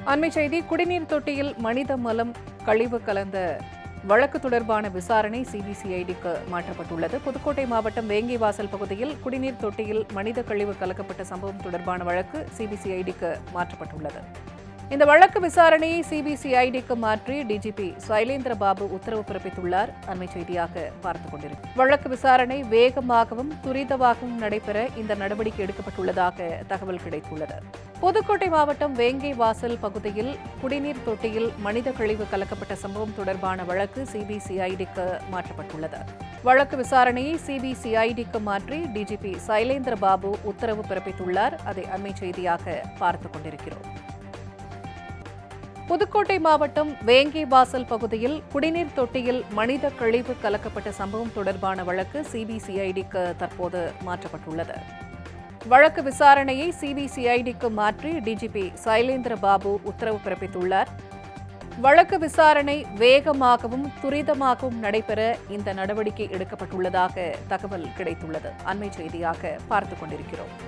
அண்மை செய்தி குடிநீர் தொட்டியில் மனித மலம் கழிவு கலந்த வழக்கு தொடர்பான விசாரணை சிபிசிஐடிக்கு மாற்றப்பட்டுள்ளது புதுக்கோட்டை மாவட்டம் வேங்கிவாசல் பகுதியில் குடிநீர் தொட்டியில் மனித கழிவு கலக்கப்பட்ட சம்பவம் தொடர்பான வழக்கு சிபிசிஐடிக்கு மாற்றப்பட்டுள்ளது இந்த வழக்கு விசாரணையை சிபிசிஐடிக்கு மாற்றி டிஜிபி சைலேந்திர பாபு உத்தரவு பிறப்பித்துள்ளார் அண்மை செய்தியாக பார்த்துக் கொண்டிருக்கும் வழக்கு விசாரணை வேகமாகவும் துரிதமாகவும் நடைபெற இந்த நடவடிக்கை எடுக்கப்பட்டுள்ளதாக தகவல் கிடைத்துள்ளது புதுக்கோட்டை மாவட்டம் வேங்கை வாசல் பகுதியில் குடிநீர் தொட்டியில் மனித கழிவு கலக்கப்பட்ட சம்பவம் தொடர்பான வழக்கு சிபிசிஐடிக்கு மாற்றப்பட்டுள்ளது வழக்கு விசாரணையை சிபிசிஐடிக்கு மாற்றி டிஜிபி சைலேந்திர பாபு உத்தரவு பிறப்பித்துள்ளார் அதை அண்மை செய்தியாக பார்த்துக் கொண்டிருக்கிறோம் புதுக்கோட்டை மாவட்டம் வேங்கை வாசல் பகுதியில் குடிநீர் தொட்டியில் மனித கழிவு கலக்கப்பட்ட சம்பவம் தொடர்பான வழக்கு சிபிசிஐடிக்கு தற்போது மாற்றப்பட்டுள்ளது வழக்கு விசாரணையை சிபிசிஐடிக்கு மாற்றி டிஜிபி சைலேந்திர பாபு உத்தரவு பிறப்பித்துள்ளார் வழக்கு விசாரணை வேகமாகவும் துரிதமாகவும் நடைபெற இந்த நடவடிக்கை எடுக்கப்பட்டுள்ளதாக தகவல் கிடைத்துள்ளது அண்மை செய்தியாக பார்த்துக் கொண்டிருக்கிறோம்